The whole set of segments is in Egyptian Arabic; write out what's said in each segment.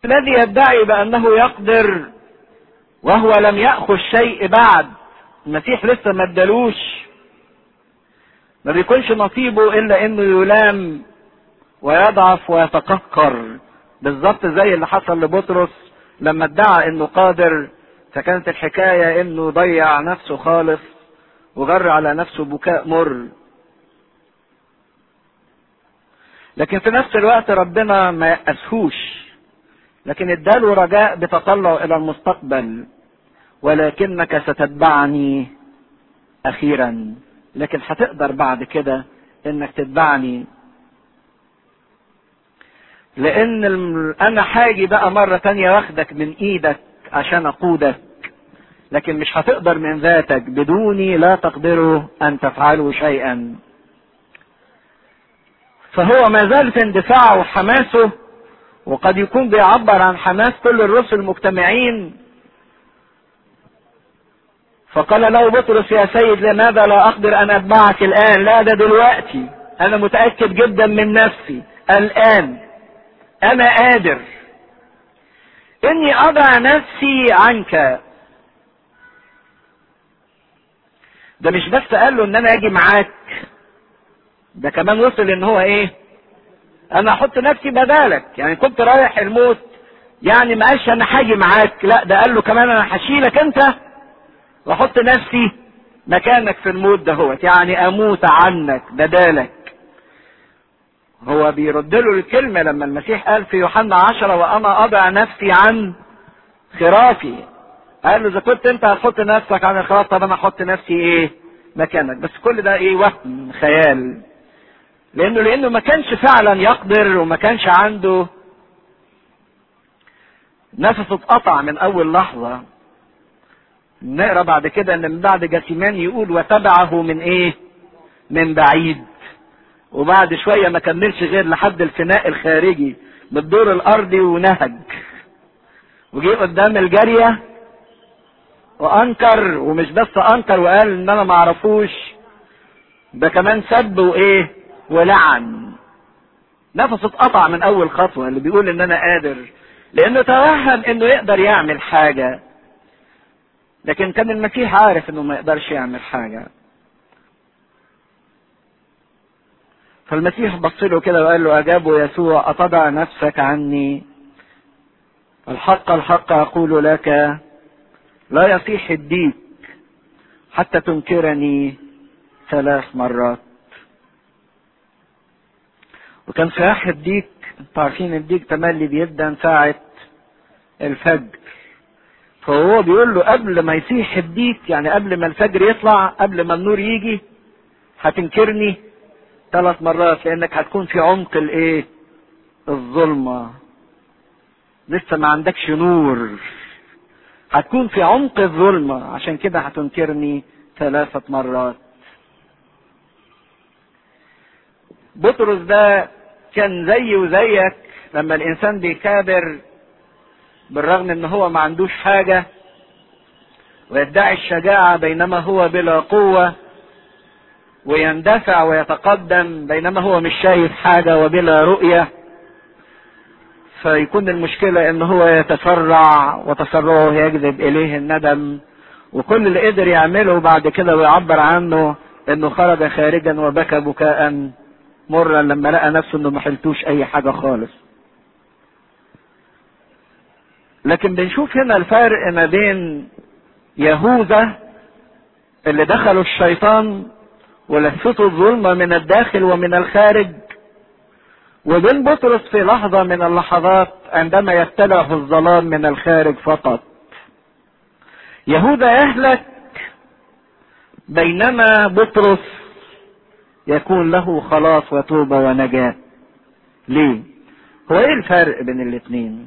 الذي يدعي بانه يقدر وهو لم ياخذ شيء بعد المسيح لسه ما ادالوش ما بيكونش نصيبه الا انه يلام ويضعف ويتقهقر بالظبط زي اللي حصل لبطرس لما ادعى انه قادر فكانت الحكايه انه ضيع نفسه خالص وجر على نفسه بكاء مر لكن في نفس الوقت ربنا ما يأسهوش لكن اداله رجاء بتطلع الى المستقبل ولكنك ستتبعني اخيرا لكن هتقدر بعد كده انك تتبعني لان انا حاجي بقى مرة تانية واخدك من ايدك عشان اقودك لكن مش هتقدر من ذاتك بدوني لا تقدروا ان تفعلوا شيئا فهو ما زال في اندفاعه وحماسه وقد يكون بيعبر عن حماس كل الرسل المجتمعين فقال له بطرس يا سيد لماذا لا اقدر ان اتبعك الان لا ده دلوقتي انا متاكد جدا من نفسي الان انا قادر اني اضع نفسي عنك ده مش بس قال له ان انا اجي معاك ده كمان وصل ان هو ايه انا احط نفسي بدالك يعني كنت رايح الموت يعني ما قالش انا هاجي معاك لا ده قال له كمان انا هشيلك انت واحط نفسي مكانك في الموت دهوت يعني اموت عنك بدالك هو بيرد له الكلمه لما المسيح قال في يوحنا عشرة وانا اضع نفسي عن خرافي قال له اذا كنت انت هتحط نفسك عن الخراف طب انا احط نفسي ايه مكانك بس كل ده ايه وهم خيال لانه لانه ما كانش فعلا يقدر وما كانش عنده نفسه اتقطع من اول لحظه نقرا بعد كده ان من بعد جاسيمان يقول وتبعه من ايه من بعيد وبعد شويه ما كملش غير لحد الفناء الخارجي بالدور الارضي ونهج وجي قدام الجاريه وانكر ومش بس انكر وقال ان انا ما اعرفوش ده كمان سب وايه ولعن نفسه اتقطع من اول خطوه اللي بيقول ان انا قادر لانه توهم انه يقدر يعمل حاجه لكن كان المسيح عارف انه ما يقدرش يعمل حاجه فالمسيح بص له كده وقال له اجابه يسوع اتضع نفسك عني الحق الحق اقول لك لا يصيح الديك حتى تنكرني ثلاث مرات وكان صياح الديك انتوا عارفين الديك تملي بيبدا ساعة الفجر فهو بيقول له قبل ما يصيح الديك يعني قبل ما الفجر يطلع قبل ما النور يجي هتنكرني ثلاث مرات لانك هتكون في عمق الايه الظلمة لسه ما عندكش نور هتكون في عمق الظلمة عشان كده هتنكرني ثلاثة مرات بطرس ده كان زي وزيك لما الانسان بيكابر بالرغم ان هو ما عندوش حاجة ويدعي الشجاعة بينما هو بلا قوة ويندفع ويتقدم بينما هو مش شايف حاجة وبلا رؤية فيكون المشكلة ان هو يتسرع وتسرعه يجذب اليه الندم وكل اللي قدر يعمله بعد كده ويعبر عنه انه خرج خارجا وبكى بكاء مرا لما لقى نفسه انه ما حلتوش اي حاجة خالص لكن بنشوف هنا الفرق ما بين يهوذا اللي دخلوا الشيطان ولفته الظلمة من الداخل ومن الخارج وبين بطرس في لحظة من اللحظات عندما يبتلعه الظلام من الخارج فقط يهوذا يهلك بينما بطرس يكون له خلاص وتوبة ونجاة ليه هو ايه الفرق بين الاثنين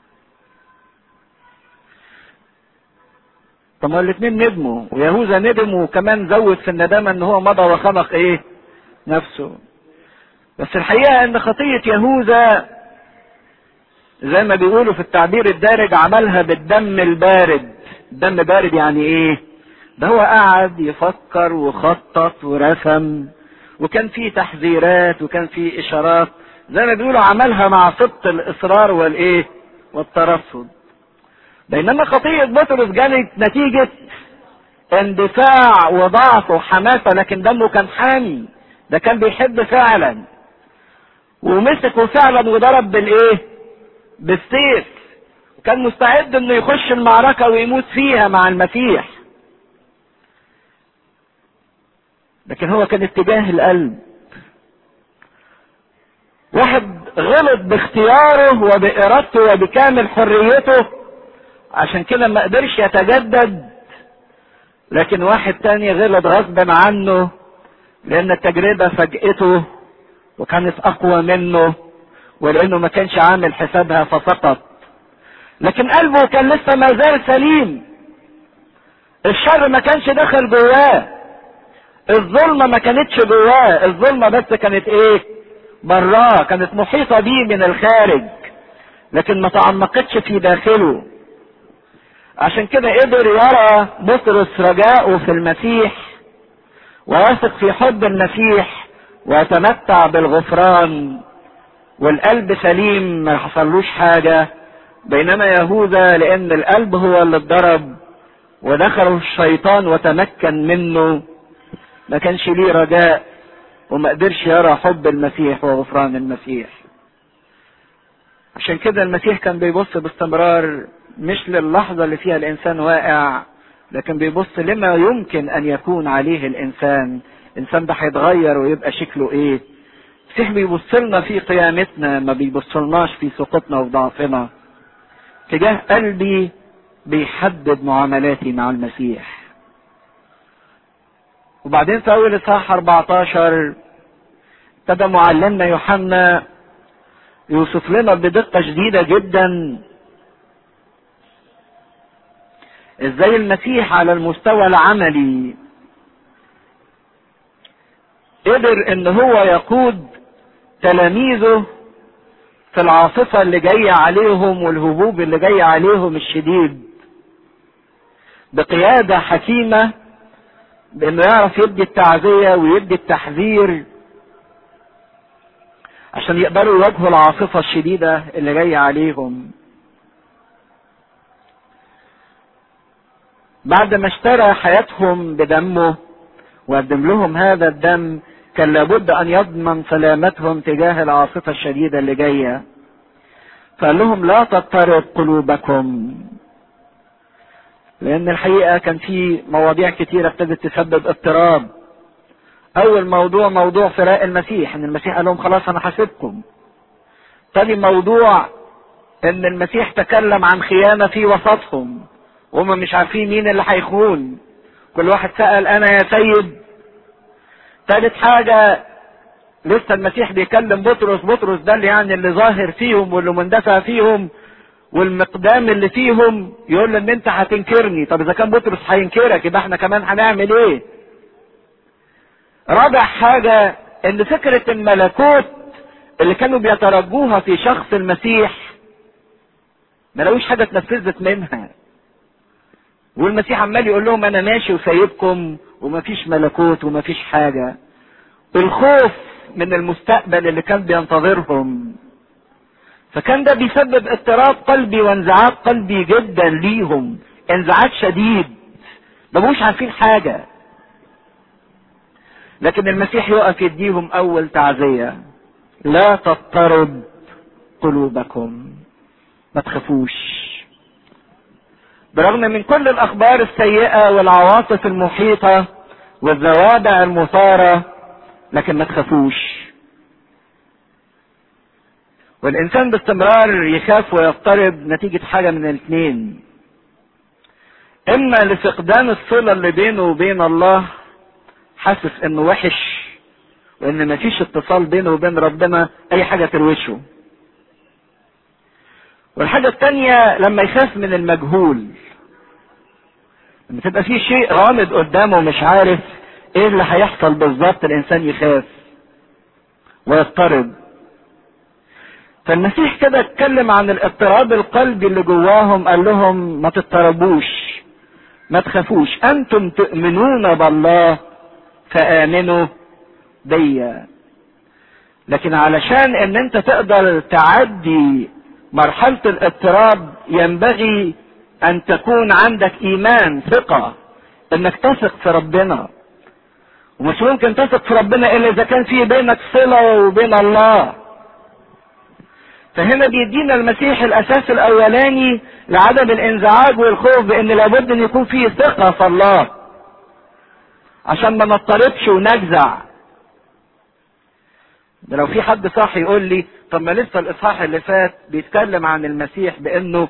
طب ما الاثنين ندموا ويهوذا ندم وكمان زود في الندامة ان هو مضى وخنق ايه نفسه بس الحقيقة ان خطية يهوذا زي ما بيقولوا في التعبير الدارج عملها بالدم البارد الدم بارد يعني ايه ده هو قعد يفكر وخطط ورسم وكان في تحذيرات وكان في اشارات زي ما بيقولوا عملها مع صدق الاصرار والايه والترصد بينما خطية بطرس جانت نتيجة اندفاع وضعف وحماسة لكن دمه كان حامي ده كان بيحب فعلا ومسكه فعلا وضرب بالايه بالسيف وكان مستعد انه يخش المعركة ويموت فيها مع المسيح لكن هو كان اتجاه القلب واحد غلط باختياره وبإرادته وبكامل حريته عشان كده ما قدرش يتجدد لكن واحد تاني غلط غصبا عنه لان التجربة فاجئته وكانت اقوى منه ولانه ما كانش عامل حسابها فسقط لكن قلبه كان لسه ما زال سليم الشر ما كانش دخل جواه الظلمه ما كانتش جواه الظلمه بس كانت ايه براه كانت محيطه بيه من الخارج لكن ما تعمقتش في داخله عشان كده قدر يرى بطرس رجاءه في المسيح ويثق في حب المسيح ويتمتع بالغفران والقلب سليم ما حصلوش حاجة بينما يهوذا لأن القلب هو اللي اتضرب ودخله الشيطان وتمكن منه ما كانش ليه رجاء وما قدرش يرى حب المسيح وغفران المسيح عشان كده المسيح كان بيبص باستمرار مش للحظة اللي فيها الإنسان واقع لكن بيبص لما يمكن أن يكون عليه الإنسان الإنسان ده هيتغير ويبقى شكله إيه المسيح بيبص لنا في قيامتنا ما بيبصلناش في سقوطنا وضعفنا تجاه قلبي بيحدد معاملاتي مع المسيح وبعدين في أول إصحاح 14 ابتدى معلمنا يوحنا يوصف لنا بدقة شديدة جدا ازاي المسيح على المستوى العملي قدر ان هو يقود تلاميذه في العاصفة اللي جاية عليهم والهبوب اللي جاية عليهم الشديد بقيادة حكيمة بانه يعرف يدي التعزية ويدي التحذير عشان يقدروا يواجهوا العاصفة الشديدة اللي جاية عليهم بعد ما اشترى حياتهم بدمه وقدم لهم هذا الدم كان لابد ان يضمن سلامتهم تجاه العاصفة الشديدة اللي جاية فقال لهم لا تضطرب قلوبكم لان الحقيقة كان في مواضيع كتيرة ابتدت تسبب اضطراب اول موضوع موضوع فراق المسيح ان المسيح قال لهم خلاص انا حاسبكم تاني موضوع ان المسيح تكلم عن خيانة في وسطهم وهم مش عارفين مين اللي هيخون كل واحد سأل انا يا سيد تالت حاجة لسه المسيح بيكلم بطرس بطرس ده اللي يعني اللي ظاهر فيهم واللي مندفع فيهم والمقدام اللي فيهم يقول له ان انت هتنكرني طب اذا كان بطرس هينكرك يبقى احنا كمان هنعمل ايه رابع حاجة ان فكرة الملكوت اللي كانوا بيترجوها في شخص المسيح ما لقوش حاجة اتنفذت منها والمسيح عمال يقول لهم انا ماشي وسايبكم ومفيش ملكوت ومفيش حاجة الخوف من المستقبل اللي كان بينتظرهم فكان ده بيسبب اضطراب قلبي وانزعاج قلبي جدا ليهم انزعاج شديد ما بقوش عارفين حاجة لكن المسيح يقف يديهم اول تعزية لا تضطرب قلوبكم ما تخافوش برغم من كل الاخبار السيئة والعواصف المحيطة والزوابع المثارة لكن ما تخافوش والانسان باستمرار يخاف ويضطرب نتيجة حاجة من الاثنين اما لفقدان الصلة اللي بينه وبين الله حاسس انه وحش وان مفيش اتصال بينه وبين ربنا اي حاجة تروشه والحاجة التانية لما يخاف من المجهول لما تبقى في شيء غامض قدامه ومش عارف ايه اللي هيحصل بالظبط الانسان يخاف ويضطرب فالمسيح كده اتكلم عن الاضطراب القلبي اللي جواهم قال لهم ما تضطربوش ما تخافوش انتم تؤمنون بالله فامنوا بيا لكن علشان ان انت تقدر تعدي مرحلة الاضطراب ينبغي ان تكون عندك ايمان ثقة انك تثق في ربنا ومش ممكن تثق في ربنا الا اذا كان في بينك صلة وبين الله فهنا بيدينا المسيح الاساس الاولاني لعدم الانزعاج والخوف بان لابد ان يكون فيه ثقة في الله عشان ما نضطربش ونجزع ده لو في حد صح يقول لي طب ما لسه الاصحاح اللي فات بيتكلم عن المسيح بانه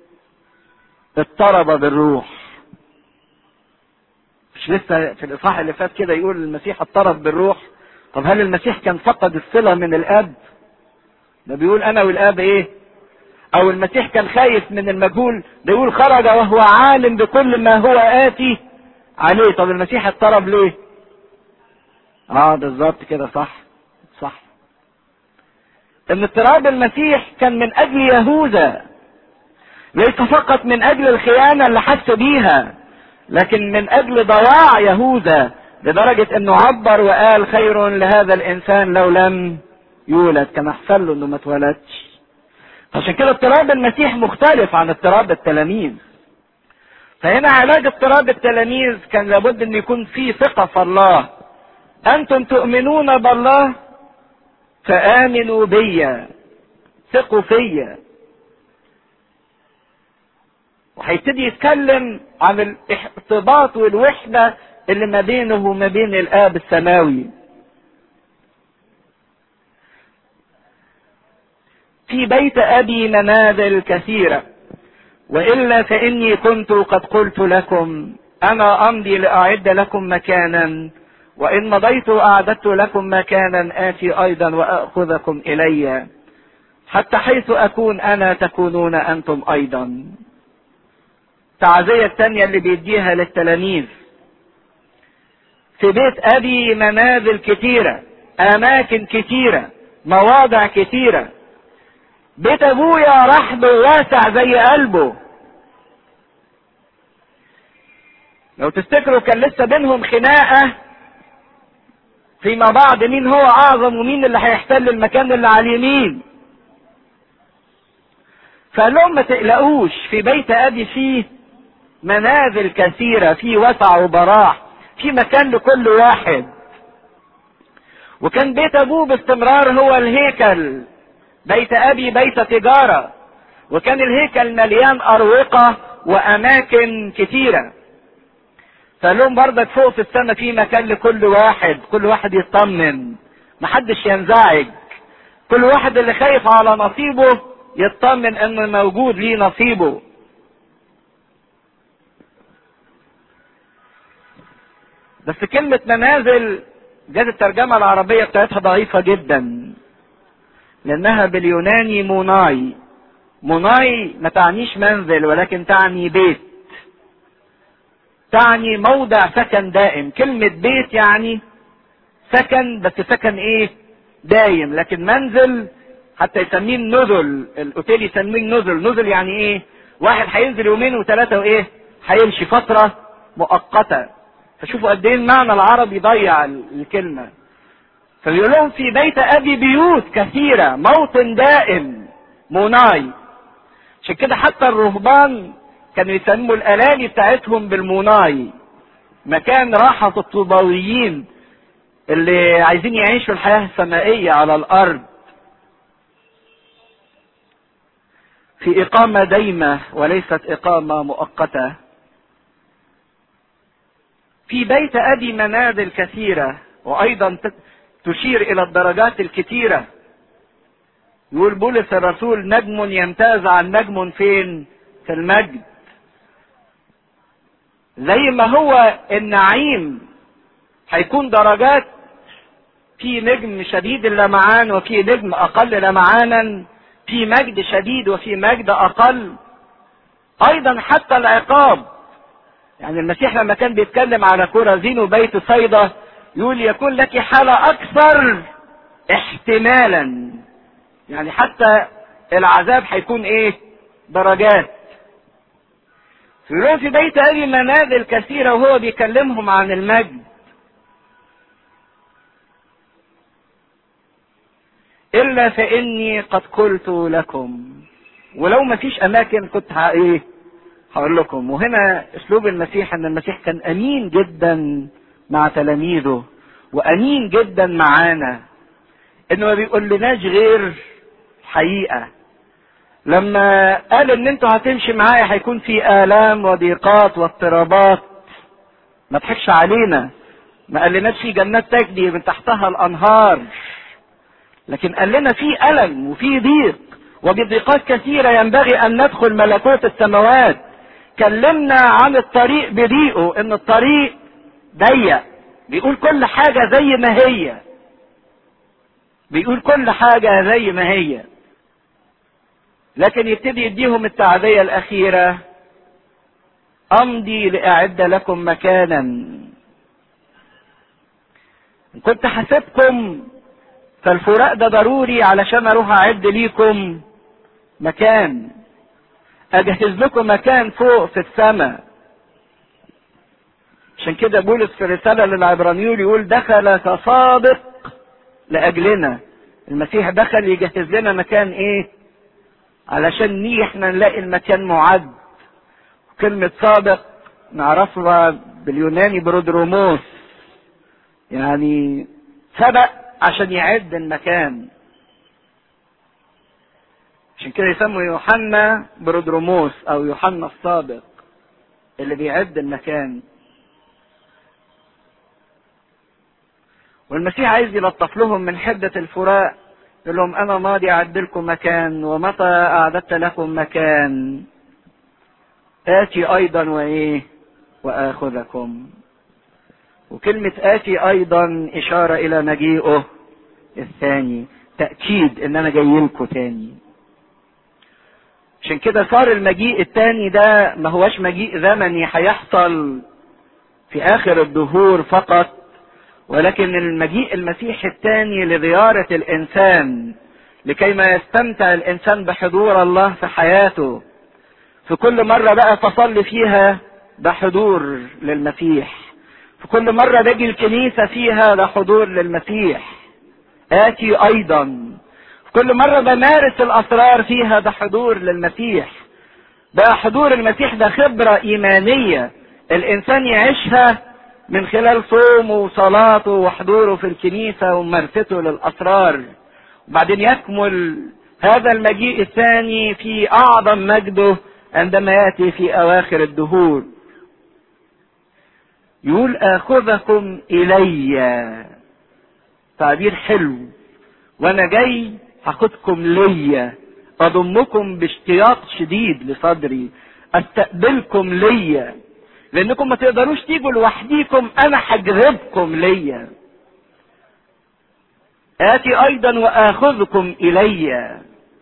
اضطرب بالروح مش لسه في الاصحاح اللي فات كده يقول المسيح اضطرب بالروح طب هل المسيح كان فقد الصله من الاب ده بيقول انا والاب ايه او المسيح كان خايف من المجهول ده يقول خرج وهو عالم بكل ما هو اتي عليه طب المسيح اضطرب ليه اه بالظبط كده صح صح ان اضطراب المسيح كان من اجل يهوذا ليس فقط من اجل الخيانة اللي حس بيها لكن من اجل ضياع يهوذا لدرجة انه عبر وقال خير لهذا الانسان لو لم يولد كان احسن له انه ما اتولدش عشان كده اضطراب المسيح مختلف عن اضطراب التلاميذ فهنا علاج اضطراب التلاميذ كان لابد ان يكون في ثقة في الله انتم تؤمنون بالله فامنوا بيا ثقوا فيا وهيبتدي يتكلم عن الارتباط والوحدة اللي ما بينه وما بين الآب السماوي في بيت أبي منازل كثيرة وإلا فإني كنت قد قلت لكم أنا أمضي لأعد لكم مكانا وإن مضيت أعددت لكم مكانا آتي أيضا وأخذكم إلي حتى حيث أكون أنا تكونون أنتم أيضا التعزية الثانية اللي بيديها للتلاميذ في بيت أبي منازل كتيرة أماكن كتيرة مواضع كتيرة بيت أبويا رحب واسع زي قلبه لو تفتكروا كان لسه بينهم خناقة فيما بعد مين هو أعظم ومين اللي هيحتل المكان اللي على اليمين فقال لهم ما تقلقوش في بيت أبي فيه منازل كثيرة في وسع وبراح في مكان لكل واحد وكان بيت ابوه باستمرار هو الهيكل بيت ابي بيت تجارة وكان الهيكل مليان اروقة واماكن كثيرة فقال لهم برضك فوق في السماء في مكان لكل واحد كل واحد يطمن محدش ينزعج كل واحد اللي خايف على نصيبه يطمن انه موجود ليه نصيبه بس كلمة منازل جت الترجمة العربية بتاعتها ضعيفة جدا لأنها باليوناني موناي موناي ما تعنيش منزل ولكن تعني بيت تعني موضع سكن دائم كلمة بيت يعني سكن بس سكن ايه دايم لكن منزل حتى يسميه النزل الاوتيل يسميه النزل نزل يعني ايه واحد هينزل يومين وثلاثة وايه هيمشي فترة مؤقتة فشوفوا قد ايه المعنى العربي ضيع الكلمه فبيقول لهم في بيت ابي بيوت كثيره موطن دائم موناي عشان كده حتى الرهبان كانوا يسموا الالالي بتاعتهم بالموناي مكان راحة الطوباويين اللي عايزين يعيشوا الحياة السمائية على الأرض في إقامة دايمة وليست إقامة مؤقتة في بيت ابي منازل كثيره وايضا تشير الى الدرجات الكثيره يقول بولس الرسول نجم يمتاز عن نجم فين في المجد زي ما هو النعيم هيكون درجات في نجم شديد اللمعان وفي نجم اقل لمعانا في مجد شديد وفي مجد اقل ايضا حتى العقاب يعني المسيح لما كان بيتكلم على كرازين وبيت صيدا يقول يكون لك حالة أكثر احتمالا يعني حتى العذاب هيكون ايه درجات يقولون في بيت أبي منازل كثيرة وهو بيكلمهم عن المجد إلا فإني قد قلت لكم ولو ما فيش اماكن كنت ايه هقول لكم وهنا اسلوب المسيح ان المسيح كان امين جدا مع تلاميذه وامين جدا معانا انه ما بيقول لناش غير حقيقه لما قال ان انتوا هتمشي معايا هيكون في الام وضيقات واضطرابات ما تضحكش علينا ما قالناش في جنات تجري من تحتها الانهار لكن قال لنا في الم وفي ضيق وبضيقات كثيره ينبغي ان ندخل ملكوت السماوات كلمنا عن الطريق بضيقه ان الطريق ضيق بيقول كل حاجه زي ما هي بيقول كل حاجه زي ما هي لكن يبتدي يديهم التعزيه الاخيره امضي لاعد لكم مكانا ان كنت حاسبكم فالفراق ده ضروري علشان اروح اعد ليكم مكان اجهز لكم مكان فوق في السماء عشان كده بولس في رسالة للعبرانيون يقول دخل كصادق لأجلنا المسيح دخل يجهز لنا مكان ايه علشان نيجي احنا نلاقي المكان معد كلمة صادق نعرفها باليوناني برودروموس يعني سبق عشان يعد المكان عشان كده يسموا يوحنا برودروموس او يوحنا الصادق اللي بيعد المكان والمسيح عايز يلطف لهم من حدة الفراق يقول لهم انا ماضي اعد لكم مكان ومتى اعددت لكم مكان اتي ايضا وايه واخذكم وكلمة اتي ايضا اشارة الى مجيئه الثاني تأكيد ان انا جاي لكم تاني عشان كده صار المجيء التاني ده ما هوش مجيء زمني هيحصل في اخر الدهور فقط ولكن المجيء المسيح الثاني لزيارة الانسان لكي ما يستمتع الانسان بحضور الله في حياته في كل مرة بقى تصلي فيها ده حضور للمسيح في كل مرة باجي الكنيسة فيها ده حضور للمسيح آتي أيضا في كل مرة بمارس الأسرار فيها ده حضور للمسيح بقى حضور المسيح ده خبرة إيمانية الإنسان يعيشها من خلال صومه وصلاته وحضوره في الكنيسة وممارسته للأسرار وبعدين يكمل هذا المجيء الثاني في أعظم مجده عندما يأتي في أواخر الدهور يقول آخذكم إلي تعبير حلو وأنا جاي هاخدكم ليا أضمكم باشتياق شديد لصدري أستقبلكم ليا لأنكم ما تقدروش تيجوا لوحديكم أنا هجذبكم ليا آتي أيضا وآخذكم إليّ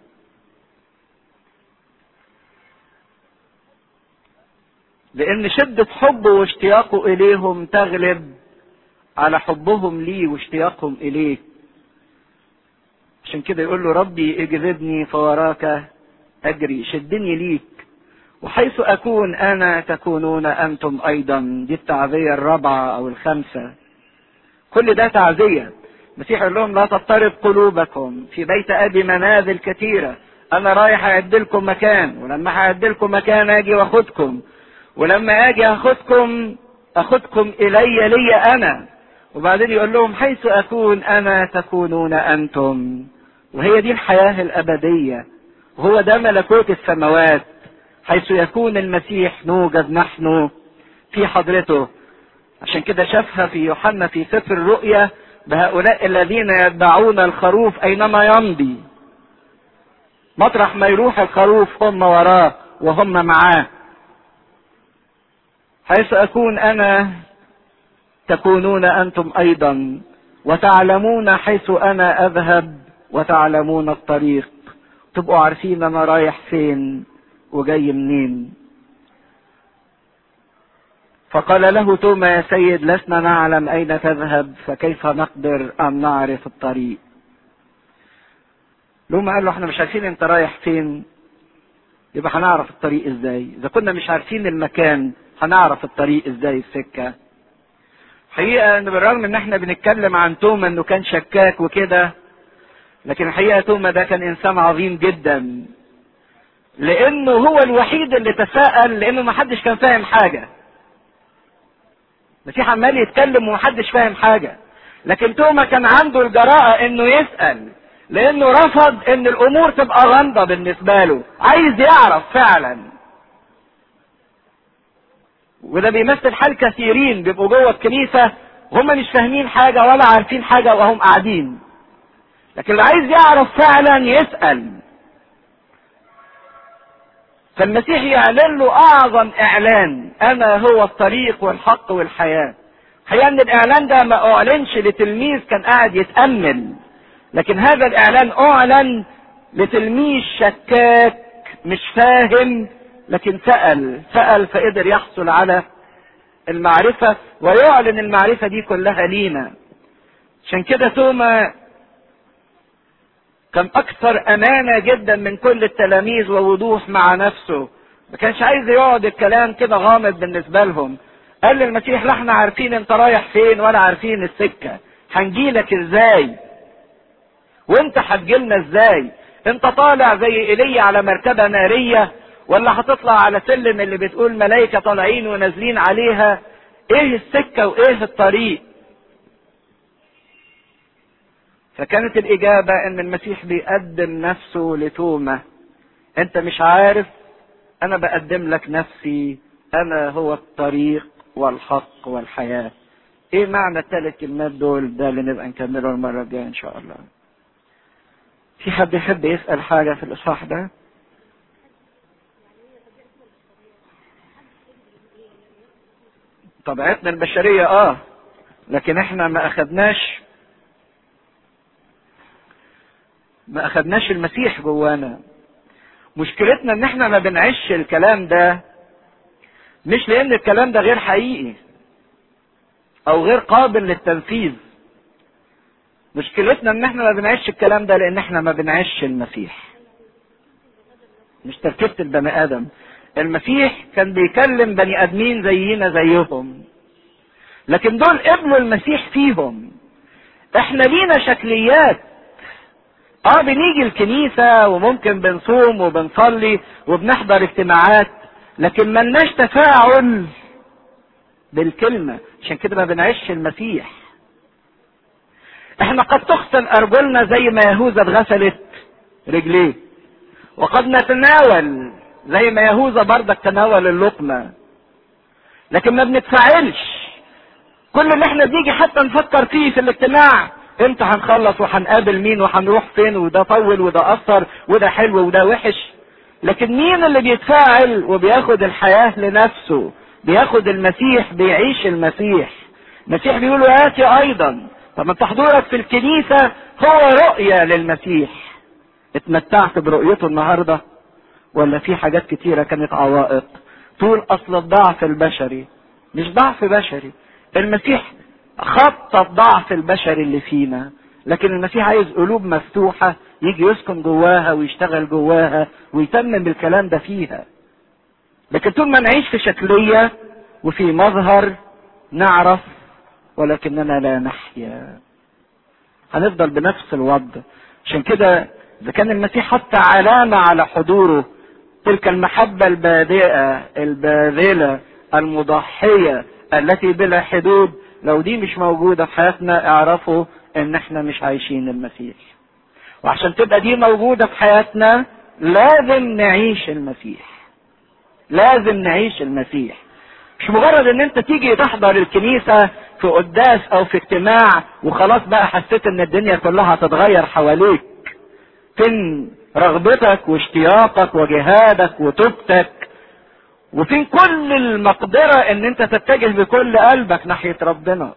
لان شدة حبه واشتياقه اليهم تغلب على حبهم ليه واشتياقهم اليه عشان كده يقول له ربي اجذبني فوراك اجري شدني ليك وحيث اكون انا تكونون انتم ايضا دي التعزية الرابعة او الخامسة كل ده تعزية المسيح يقول لهم لا تضطرب قلوبكم في بيت ابي منازل كثيرة انا رايح اعد لكم مكان ولما هعد لكم مكان اجي واخدكم ولما اجي اخدكم اخدكم الي لي انا وبعدين يقول لهم حيث اكون انا تكونون انتم وهي دي الحياة الابدية وهو ده ملكوت السماوات حيث يكون المسيح نوجد نحن في حضرته عشان كده شافها في يوحنا في سفر الرؤيا بهؤلاء الذين يتبعون الخروف اينما يمضي مطرح ما يروح الخروف هم وراه وهم معاه حيث اكون انا تكونون انتم ايضا وتعلمون حيث انا اذهب وتعلمون الطريق تبقوا عارفين انا رايح فين وجاي منين فقال له توما يا سيد لسنا نعلم اين تذهب فكيف نقدر ان نعرف الطريق لوما قال له احنا مش عارفين انت رايح فين يبقى هنعرف الطريق ازاي اذا كنا مش عارفين المكان هنعرف الطريق ازاي السكة حقيقة ان بالرغم ان احنا بنتكلم عن توما انه كان شكاك وكده لكن الحقيقة توما ده كان انسان عظيم جدا لانه هو الوحيد اللي تساءل لانه ما حدش كان فاهم حاجه المسيح عمال يتكلم ومحدش فاهم حاجه لكن توما كان عنده الجراءه انه يسال لانه رفض ان الامور تبقى غامضه بالنسبه له عايز يعرف فعلا وده بيمثل حال كثيرين بيبقوا جوه الكنيسه هم مش فاهمين حاجه ولا عارفين حاجه وهم قاعدين لكن اللي عايز يعرف فعلا يسال فالمسيح يعلن له اعظم اعلان انا هو الطريق والحق والحياه الحقيقه ان الاعلان ده ما اعلنش لتلميذ كان قاعد يتامل لكن هذا الاعلان اعلن لتلميذ شكاك مش فاهم لكن سال سال فقدر يحصل على المعرفه ويعلن المعرفه دي كلها لينا عشان كده توما كان اكثر امانه جدا من كل التلاميذ ووضوح مع نفسه ما كانش عايز يقعد الكلام كده غامض بالنسبه لهم قال للمسيح لا احنا عارفين انت رايح فين ولا عارفين السكه هنجيلك ازاي وانت هتجيلنا ازاي انت طالع زي ايليا على مركبه ناريه ولا هتطلع على سلم اللي بتقول ملائكه طالعين ونازلين عليها ايه السكه وايه الطريق فكانت الإجابة إن المسيح بيقدم نفسه لتوما أنت مش عارف أنا بقدم لك نفسي أنا هو الطريق والحق والحياة إيه معنى الثلاث كلمات دول ده اللي نبقى نكمله المرة الجاية إن شاء الله في حد يحب يسأل حاجة في الإصحاح ده؟ طبيعتنا البشرية اه لكن احنا ما اخدناش ما اخدناش المسيح جوانا مشكلتنا ان احنا ما بنعيش الكلام ده مش لان الكلام ده غير حقيقي او غير قابل للتنفيذ مشكلتنا ان احنا ما بنعيش الكلام ده لان احنا ما بنعيش المسيح مش تركيبة البني ادم المسيح كان بيكلم بني ادمين زينا زيهم لكن دول قبلوا المسيح فيهم احنا لينا شكليات اه بنيجي الكنيسة وممكن بنصوم وبنصلي وبنحضر اجتماعات لكن ملناش تفاعل بالكلمة عشان كده ما بنعيش المسيح احنا قد تغسل ارجلنا زي ما يهوذا اتغسلت رجليه وقد نتناول زي ما يهوذا برضك تناول اللقمة لكن ما بنتفاعلش كل اللي احنا بنيجي حتى نفكر فيه في الاجتماع امتى هنخلص وهنقابل مين وهنروح فين وده طول وده اثر وده حلو وده وحش لكن مين اللي بيتفاعل وبياخد الحياة لنفسه بياخد المسيح بيعيش المسيح المسيح بيقول ياتي ايضا طب انت حضورك في الكنيسة هو رؤية للمسيح اتمتعت برؤيته النهاردة ولا في حاجات كتيرة كانت عوائق طول اصل الضعف البشري مش ضعف بشري المسيح خطط ضعف البشر اللي فينا لكن المسيح عايز قلوب مفتوحة يجي يسكن جواها ويشتغل جواها ويتمم الكلام ده فيها لكن طول ما نعيش في شكلية وفي مظهر نعرف ولكننا لا نحيا هنفضل بنفس الوضع عشان كده اذا كان المسيح حط علامة على حضوره تلك المحبة البادئة الباذلة المضحية التي بلا حدود لو دي مش موجودة في حياتنا اعرفوا ان احنا مش عايشين المسيح وعشان تبقى دي موجودة في حياتنا لازم نعيش المسيح لازم نعيش المسيح مش مجرد ان انت تيجي تحضر الكنيسة في قداس او في اجتماع وخلاص بقى حسيت ان الدنيا كلها هتتغير حواليك فين رغبتك واشتياقك وجهادك وتوبتك وفين كل المقدرة ان انت تتجه بكل قلبك ناحية ربنا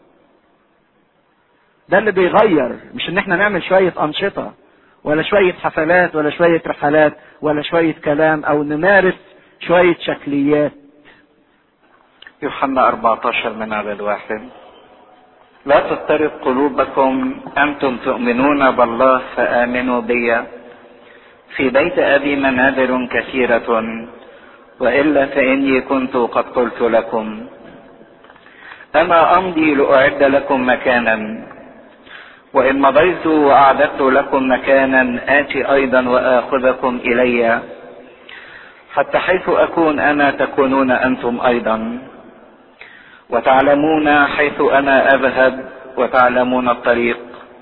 ده اللي بيغير مش ان احنا نعمل شوية انشطة ولا شوية حفلات ولا شوية رحلات ولا شوية كلام او نمارس شوية شكليات يوحنا 14 من عدد واحد لا تضطرب قلوبكم أنتم تؤمنون بالله فآمنوا بي في بيت أبي منازل كثيرة وإلا فإني كنت قد قلت لكم أنا أمضي لأعد لكم مكانا وإن مضيت وأعددت لكم مكانا آتي أيضا وآخذكم إلي حتى حيث اكون انا تكونون انتم ايضا وتعلمون حيث انا اذهب وتعلمون الطريق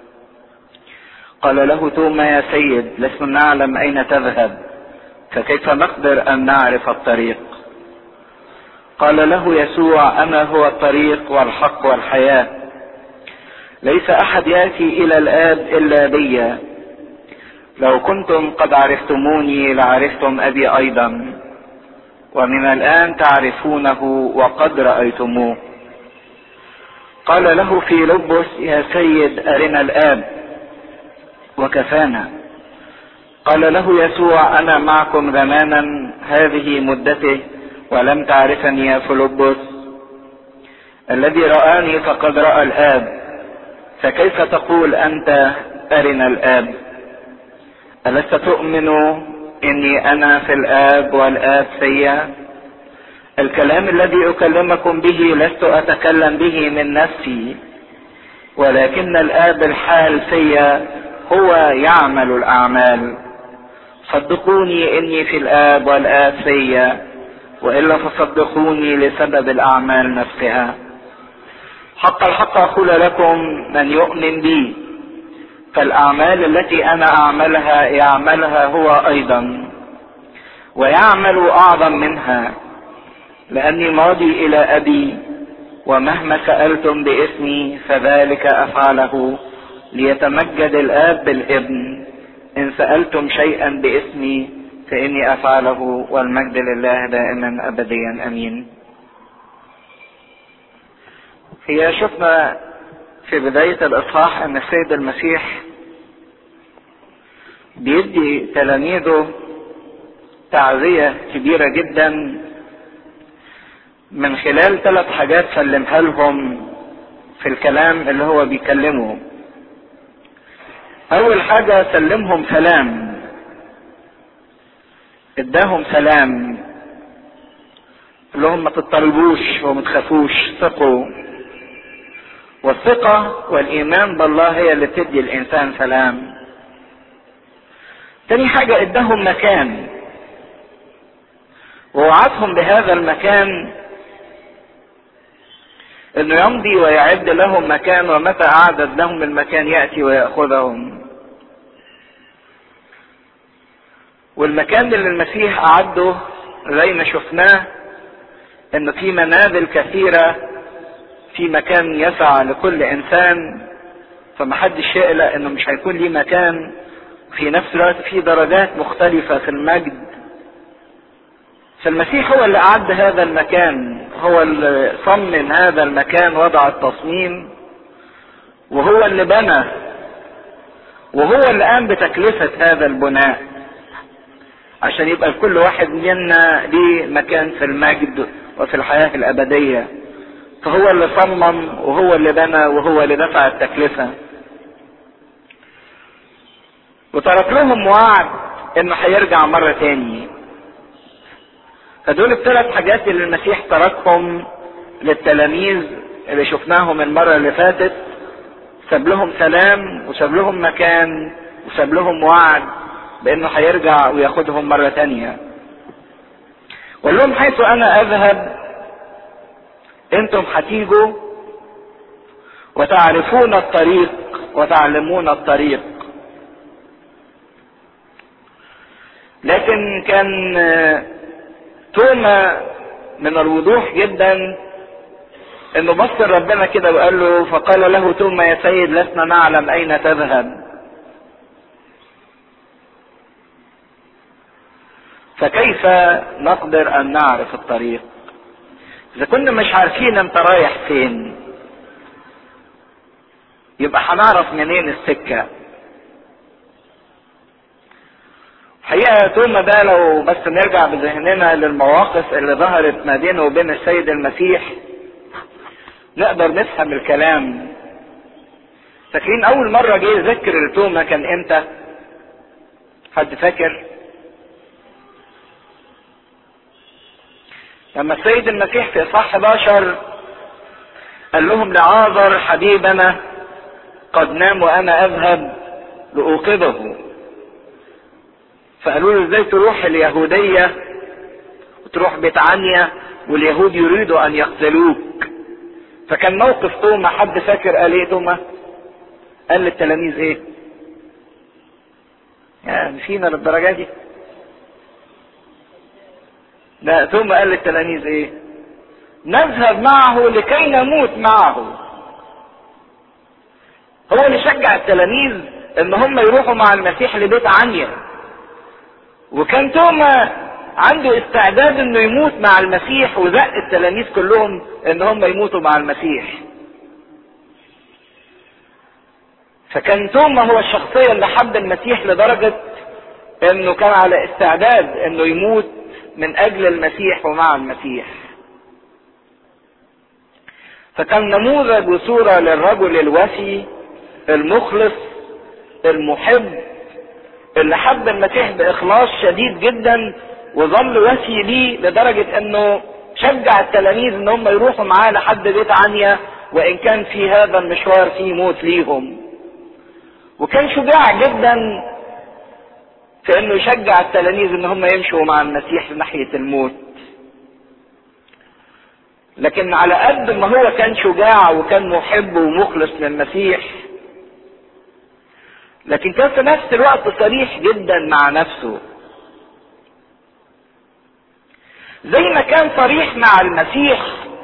قال له توما يا سيد لسنا نعلم اين تذهب فكيف نقدر ان نعرف الطريق قال له يسوع انا هو الطريق والحق والحياه ليس احد ياتي الى الاب الا بي لو كنتم قد عرفتموني لعرفتم ابي ايضا ومن الان تعرفونه وقد رايتموه قال له في لبس يا سيد ارنا الاب وكفانا قال له يسوع انا معكم زمانا هذه مدته ولم تعرفني يا فيلبس الذي رآني فقد رأى الآب فكيف تقول أنت أرنا الآب ألست تؤمن إني أنا في الآب والآب فيا الكلام الذي أكلمكم به لست أتكلم به من نفسي ولكن الآب الحال فيا هو يعمل الأعمال صدقوني إني في الآب والآب فيا والا فصدقوني لسبب الاعمال نفسها حق الحق اقول لكم من يؤمن بي فالاعمال التي انا اعملها يعملها هو ايضا ويعمل اعظم منها لاني ماضي الى ابي ومهما سالتم باسمي فذلك افعله ليتمجد الاب بالابن ان سالتم شيئا باسمي فإني أفعله والمجد لله دائما أبديا أمين هي شفنا في بداية الإصحاح أن السيد المسيح بيدي تلاميذه تعزية كبيرة جدا من خلال ثلاث حاجات سلمها لهم في الكلام اللي هو بيكلمه أول حاجة سلمهم سلام اداهم سلام اللي هم ما تضطربوش وما تخافوش ثقوا والثقة والإيمان بالله هي اللي بتدي الإنسان سلام تاني حاجة اداهم مكان ووعدهم بهذا المكان انه يمضي ويعد لهم مكان ومتى اعدد لهم المكان ياتي وياخذهم والمكان اللي المسيح أعده زي ما شفناه إنه في منازل كثيرة في مكان يسع لكل إنسان فمحدش يقلق إنه مش هيكون ليه مكان في نفس الوقت في درجات مختلفة في المجد فالمسيح هو اللي أعد هذا المكان هو اللي صمم هذا المكان وضع التصميم وهو اللي بنى وهو اللي قام بتكلفة هذا البناء عشان يبقى لكل واحد منا ليه مكان في المجد وفي الحياة الأبدية فهو اللي صمم وهو اللي بنى وهو اللي دفع التكلفة وترك لهم وعد انه هيرجع مرة تاني فدول الثلاث حاجات اللي المسيح تركهم للتلاميذ اللي شفناهم المرة اللي فاتت ساب لهم سلام وساب لهم مكان وساب لهم وعد بانه هيرجع وياخدهم مرة تانية وقال لهم حيث انا اذهب انتم هتيجوا وتعرفون الطريق وتعلمون الطريق لكن كان توما من الوضوح جدا انه بص ربنا كده وقال له فقال له توما يا سيد لسنا نعلم اين تذهب فكيف نقدر ان نعرف الطريق اذا كنا مش عارفين انت رايح فين يبقى هنعرف منين السكة حقيقة توما ده لو بس نرجع بذهننا للمواقف اللي ظهرت ما بينه وبين السيد المسيح نقدر نفهم الكلام فاكرين اول مرة جه ذكر لتوما كان امتى حد فاكر لما السيد المسيح في اصحاح 11 قال لهم لعازر حبيبنا قد نام وانا اذهب لاوقظه فقالوا له ازاي تروح اليهودية وتروح بيت عنيا واليهود يريدوا ان يقتلوك فكان موقف توما حد فاكر قال ايه توما قال للتلاميذ ايه يعني فينا للدرجه دي لا ثم قال للتلاميذ ايه نذهب معه لكي نموت معه هو اللي شجع التلاميذ ان هم يروحوا مع المسيح لبيت عنيا وكان توما عنده استعداد انه يموت مع المسيح وزق التلاميذ كلهم ان هم يموتوا مع المسيح فكان توما هو الشخصيه اللي حب المسيح لدرجه انه كان على استعداد انه يموت من اجل المسيح ومع المسيح فكان نموذج وصوره للرجل الوفي المخلص المحب اللي حب المسيح باخلاص شديد جدا وظل وفي ليه لدرجه انه شجع التلاميذ ان هم يروحوا معاه لحد بيت عنيا وان كان في هذا المشوار فيه موت ليهم وكان شجاع جدا في انه يشجع التلاميذ ان هم يمشوا مع المسيح ناحيه الموت لكن على قد ما هو كان شجاع وكان محب ومخلص للمسيح لكن كان في نفس الوقت صريح جدا مع نفسه زي ما كان صريح مع المسيح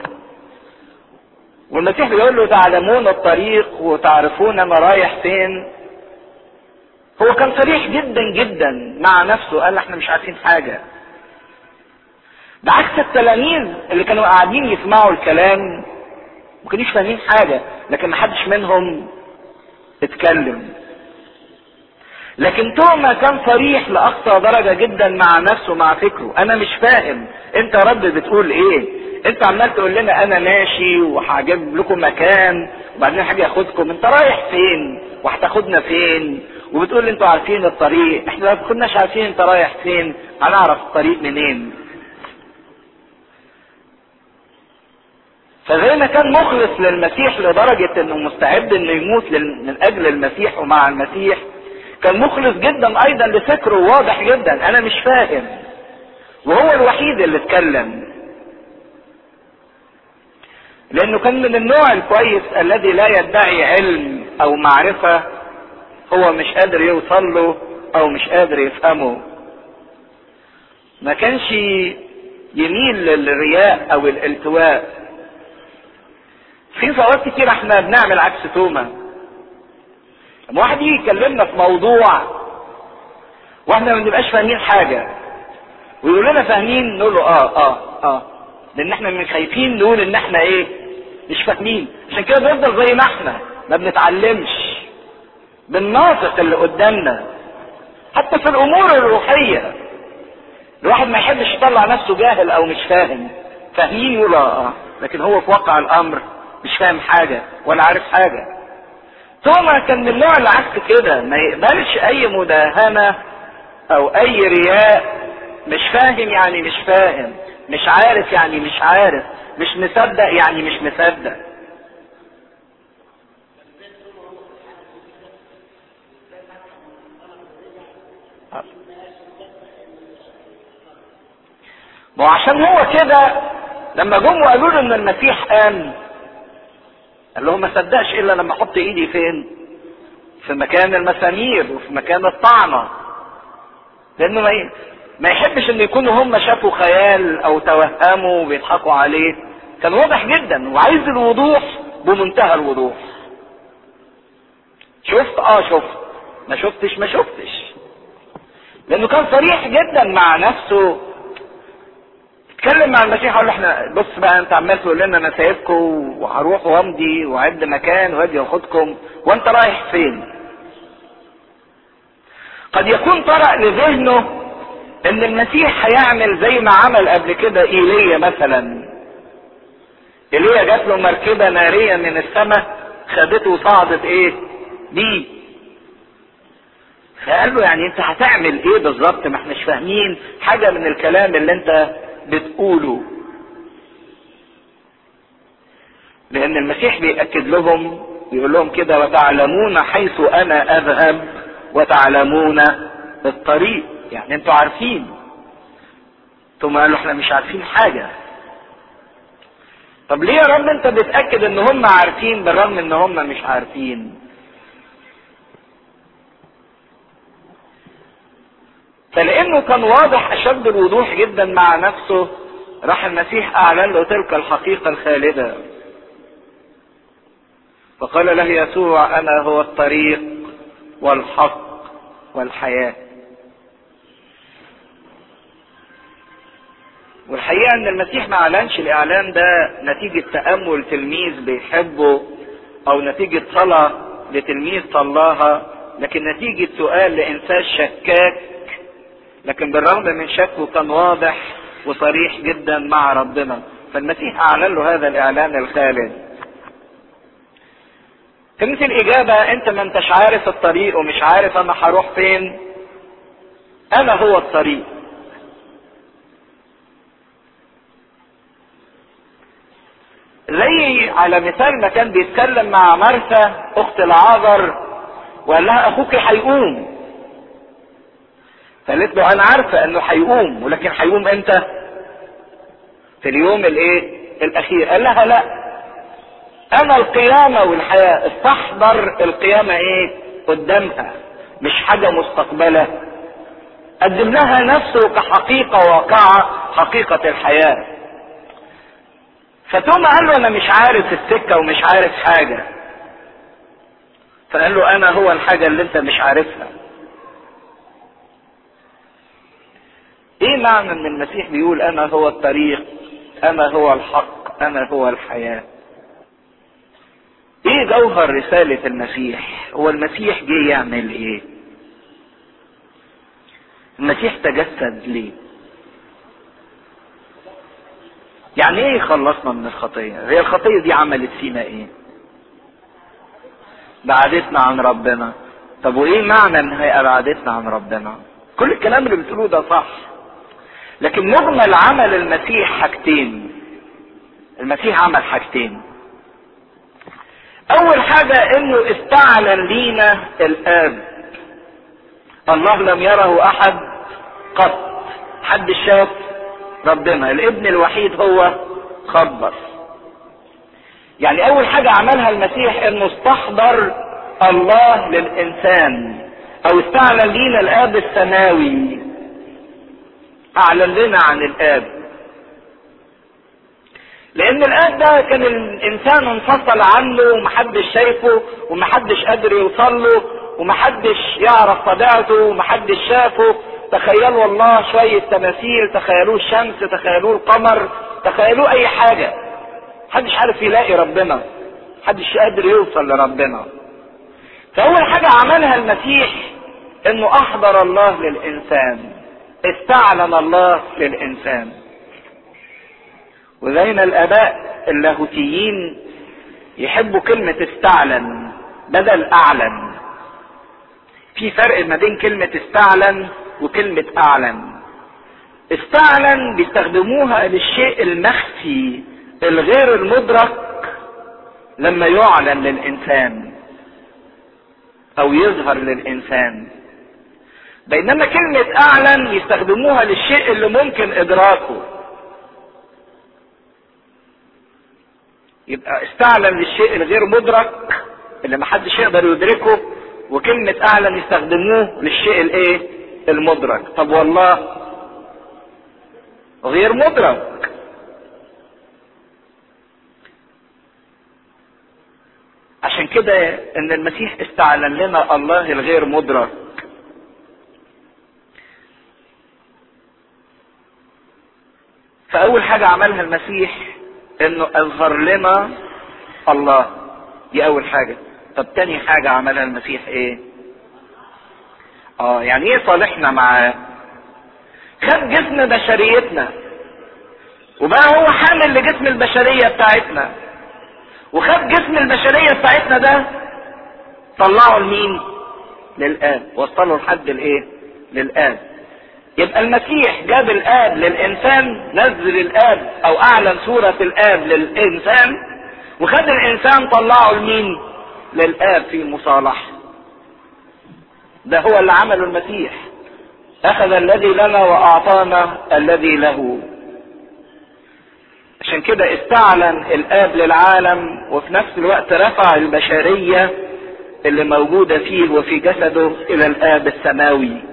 والمسيح بيقول له تعلمون الطريق وتعرفون انا رايح فين هو كان صريح جدا جدا مع نفسه قال احنا مش عارفين حاجة بعكس التلاميذ اللي كانوا قاعدين يسمعوا الكلام ما كانوش فاهمين حاجة لكن ما حدش منهم اتكلم لكن توما كان صريح لاقصى درجة جدا مع نفسه مع فكره انا مش فاهم انت يا رب بتقول ايه انت عمال تقول لنا انا ماشي وهجيب لكم مكان وبعدين حاجة ياخدكم انت رايح فين وهتاخدنا فين وبتقول انتوا عارفين الطريق احنا ما كناش عارفين انت رايح فين هنعرف الطريق منين فزي ما كان مخلص للمسيح لدرجة انه مستعد انه يموت من اجل المسيح ومع المسيح كان مخلص جدا ايضا لفكره واضح جدا انا مش فاهم وهو الوحيد اللي اتكلم لانه كان من النوع الكويس الذي لا يدعي علم او معرفة هو مش قادر يوصل له او مش قادر يفهمه ما كانش يميل للرياء او الالتواء في فوات كتير احنا بنعمل عكس توما لما واحد يجي يكلمنا في موضوع واحنا ما بنبقاش فاهمين حاجه ويقول لنا فاهمين نقول له اه اه اه لان احنا من خايفين نقول ان احنا ايه مش فاهمين عشان كده بنفضل زي ما احنا ما بنتعلمش بالناطق اللي قدامنا حتى في الامور الروحيه الواحد ما يحبش يطلع نفسه جاهل او مش فاهم فاهمين يقول اه لكن هو في واقع الامر مش فاهم حاجه ولا عارف حاجه توما كان من النوع اللي عكس كده ما يقبلش اي مداهنه او اي رياء مش فاهم يعني مش فاهم مش عارف يعني مش عارف مش مصدق يعني مش مصدق ما عشان هو كده لما جم وقالوا له ان المسيح قام قال لهم ما صدقش الا لما احط ايدي فين في مكان المسامير وفي مكان الطعنه لانه ما ما يحبش ان يكونوا هم شافوا خيال او توهموا وبيضحكوا عليه كان واضح جدا وعايز الوضوح بمنتهى الوضوح شفت اه شفت ما شفتش ما شفتش لانه كان صريح جدا مع نفسه اتكلم مع المسيح قال له احنا بص بقى انت عمال تقول لنا انا سايبكم وهروح وامضي واعد مكان واجي واخدكم وانت رايح فين؟ قد يكون طرأ لذهنه ان المسيح هيعمل زي ما عمل قبل كده ايليا مثلا ايليا جات له مركبه ناريه من السماء خدته وصعدت ايه؟ بيه فقال له يعني انت هتعمل ايه بالظبط ما احناش فاهمين حاجه من الكلام اللي انت بتقوله لان المسيح بيأكد لهم يقول لهم كده وتعلمون حيث انا اذهب وتعلمون الطريق يعني انتوا عارفين ثم قالوا احنا مش عارفين حاجة طب ليه يا رب انت بتأكد ان هم عارفين بالرغم ان هم مش عارفين فلانه كان واضح اشد الوضوح جدا مع نفسه راح المسيح اعلن له تلك الحقيقة الخالدة فقال له يسوع انا هو الطريق والحق والحياه والحقيقه ان المسيح ما اعلنش الاعلان ده نتيجه تامل تلميذ بيحبه او نتيجه صلاه لتلميذ صلاها لكن نتيجه سؤال لانسان شكاك لكن بالرغم من شكه كان واضح وصريح جدا مع ربنا فالمسيح اعلن له هذا الاعلان الخالد كانت الاجابه انت ما انتش عارف الطريق ومش عارف انا هروح فين انا هو الطريق زي على مثال ما كان بيتكلم مع مرثا اخت العذر وقال لها اخوك هيقوم فقالت له انا عارفه انه هيقوم ولكن هيقوم امتى في اليوم الايه الاخير قال لها لا انا القيامه والحياه استحضر القيامه ايه قدامها مش حاجه مستقبله قدم لها نفسه كحقيقه واقعه حقيقه الحياه فتوما قال له انا مش عارف السكه ومش عارف حاجه فقال له انا هو الحاجه اللي انت مش عارفها ايه معنى ان المسيح بيقول انا هو الطريق انا هو الحق انا هو الحياه ايه جوهر رساله المسيح هو المسيح جه يعمل ايه المسيح تجسد ليه يعني ايه خلصنا من الخطية هي الخطية دي عملت فينا ايه بعدتنا عن ربنا طب وايه معنى ان هي ابعدتنا عن ربنا كل الكلام اللي بتقوله ده صح لكن مجمل عمل المسيح حاجتين المسيح عمل حاجتين اول حاجة انه استعلن لينا الاب الله لم يره احد قط حد شاف ربنا الابن الوحيد هو خبر يعني اول حاجة عملها المسيح انه استحضر الله للانسان او استعلن لينا الاب السماوي اعلن لنا عن الاب لان الاب ده كان الانسان انفصل عنه ومحدش شايفه ومحدش قادر يوصل له ومحدش يعرف طبيعته ومحدش شافه تخيلوا الله شوية تماثيل تخيلوه الشمس تخيلوه القمر تخيلوه اي حاجة محدش عارف يلاقي ربنا محدش قادر يوصل لربنا فاول حاجة عملها المسيح انه احضر الله للانسان استعلن الله للانسان وزينا الاباء اللاهوتيين يحبوا كلمة استعلن بدل اعلن في فرق ما بين كلمة استعلن وكلمة اعلن استعلن بيستخدموها للشيء المخفي الغير المدرك لما يعلن للانسان او يظهر للانسان بينما كلمة اعلن يستخدموها للشيء اللي ممكن ادراكه يبقى استعلن للشيء الغير مدرك اللي محدش يقدر يدركه وكلمة اعلن يستخدموه للشيء الايه المدرك طب والله غير مدرك عشان كده ان المسيح استعلن لنا الله الغير مدرك فاول حاجة عملها المسيح انه اظهر لنا الله دي اول حاجة طب تاني حاجة عملها المسيح ايه اه يعني ايه صالحنا معاه خد جسم بشريتنا وبقى هو حامل لجسم البشرية بتاعتنا وخد جسم البشرية بتاعتنا ده طلعه لمين للآب وصله لحد الايه للآب يبقى المسيح جاب الآب للإنسان نزل الآب أو أعلن صورة الآب للإنسان وخد الإنسان طلعه لمين للآب في مصالحة ده هو اللي عمله المسيح اخذ الذي لنا واعطانا الذي له عشان كده استعلن الاب للعالم وفي نفس الوقت رفع البشريه اللي موجوده فيه وفي جسده الى الاب السماوي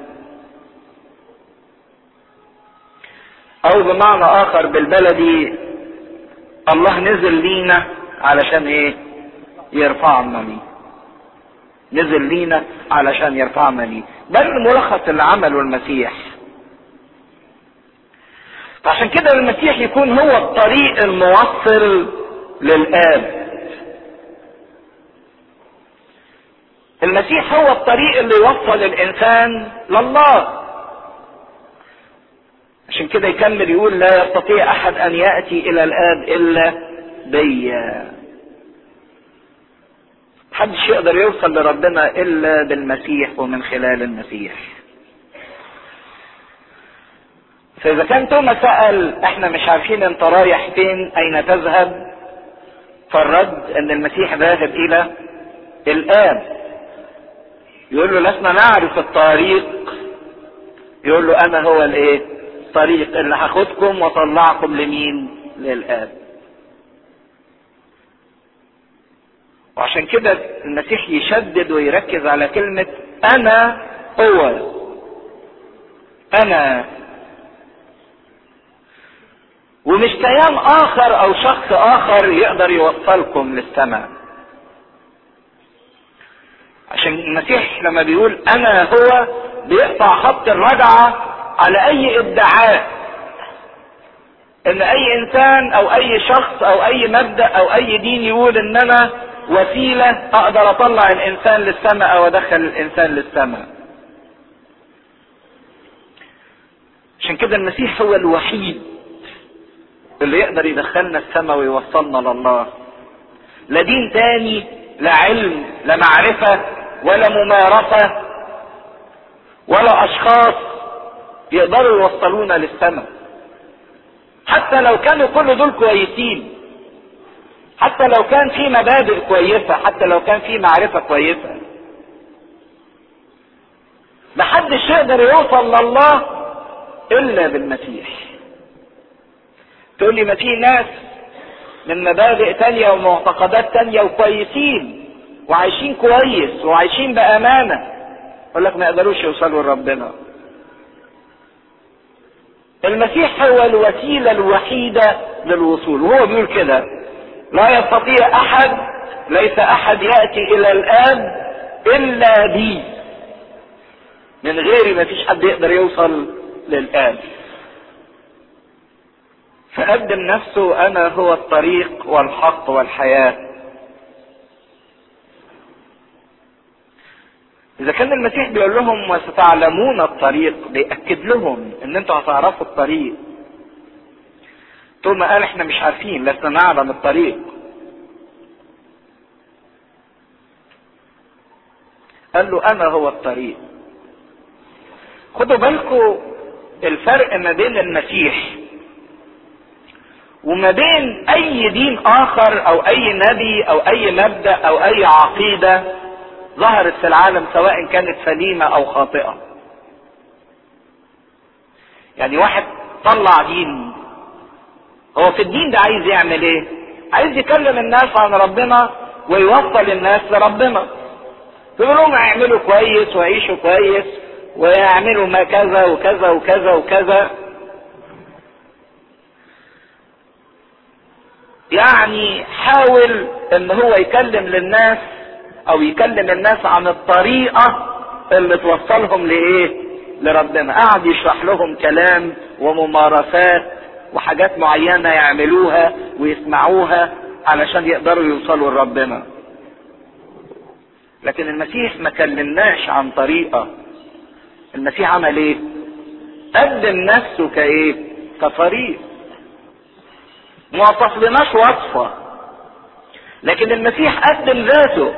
او بمعنى اخر بالبلدي الله نزل لينا علشان ايه يرفعنا ليه نزل لينا علشان يرفعنا ليه ده ملخص اللي عمله المسيح فعشان كده المسيح يكون هو الطريق الموصل للآب المسيح هو الطريق اللي يوصل الإنسان لله عشان كده يكمل يقول لا يستطيع أحد أن يأتي إلى الآب إلا بيا محدش يقدر يوصل لربنا إلا بالمسيح ومن خلال المسيح فإذا كان توما سأل احنا مش عارفين انت رايح فين اين تذهب فالرد ان المسيح ذاهب الى الاب يقول له لسنا نعرف الطريق يقول له انا هو الايه الطريق اللي هاخدكم واطلعكم لمين للاب وعشان كده المسيح يشدد ويركز على كلمة انا هو انا ومش كيان اخر او شخص اخر يقدر يوصلكم للسماء عشان المسيح لما بيقول انا هو بيقطع خط الرجعة على اي ادعاء ان اي انسان او اي شخص او اي مبدأ او اي دين يقول ان انا وسيلة اقدر اطلع الانسان للسماء او ادخل الانسان للسماء عشان كده المسيح هو الوحيد اللي يقدر يدخلنا السماء ويوصلنا لله لا دين تاني لا علم لا معرفة ولا ممارسة ولا اشخاص يقدروا يوصلونا للسماء حتى لو كانوا كل دول كويسين حتى لو كان في مبادئ كويسة حتى لو كان في معرفة كويسة محدش يقدر يوصل لله الا بالمسيح تقول لي ما في ناس من مبادئ تانية ومعتقدات تانية وكويسين وعايشين كويس وعايشين بأمانة يقول لك ما يقدروش يوصلوا لربنا المسيح هو الوسيلة الوحيدة للوصول وهو بيقول كده لا يستطيع أحد ليس أحد يأتي إلى الآب إلا بي من غيري ما فيش حد يقدر يوصل للآب فقدم نفسه انا هو الطريق والحق والحياه اذا كان المسيح بيقول لهم وستعلمون الطريق بيأكد لهم ان انتوا هتعرفوا الطريق طول ما قال احنا مش عارفين لسنا نعلم الطريق قال له انا هو الطريق خدوا بالكم الفرق ما بين المسيح وما بين اي دين اخر او اي نبي او اي مبدا او اي عقيده ظهرت في العالم سواء كانت سليمه او خاطئه يعني واحد طلع دين هو في الدين ده عايز يعمل ايه عايز يكلم الناس عن ربنا ويوصل الناس لربنا يقول لهم اعملوا كويس وعيشوا كويس ويعملوا ما كذا وكذا وكذا وكذا يعني حاول ان هو يكلم للناس او يكلم الناس عن الطريقة اللي توصلهم لايه لربنا قعد يشرح لهم كلام وممارسات وحاجات معينة يعملوها ويسمعوها علشان يقدروا يوصلوا لربنا لكن المسيح ما كلمناش عن طريقة المسيح عمل ايه قدم نفسه كايه كطريق ما وصفلناش وصفة لكن المسيح قدم ذاته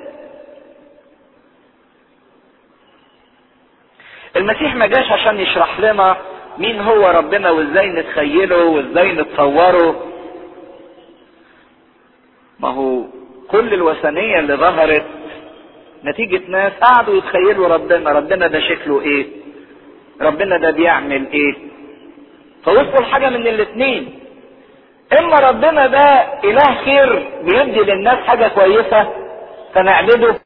المسيح ما جاش عشان يشرح لنا مين هو ربنا وازاي نتخيله وازاي نتصوره ما هو كل الوثنية اللي ظهرت نتيجة ناس قعدوا يتخيلوا ربنا ربنا ده شكله ايه ربنا ده بيعمل ايه فوصلوا لحاجه من الاثنين اما ربنا ده اله خير بيدي للناس حاجه كويسه فنعبده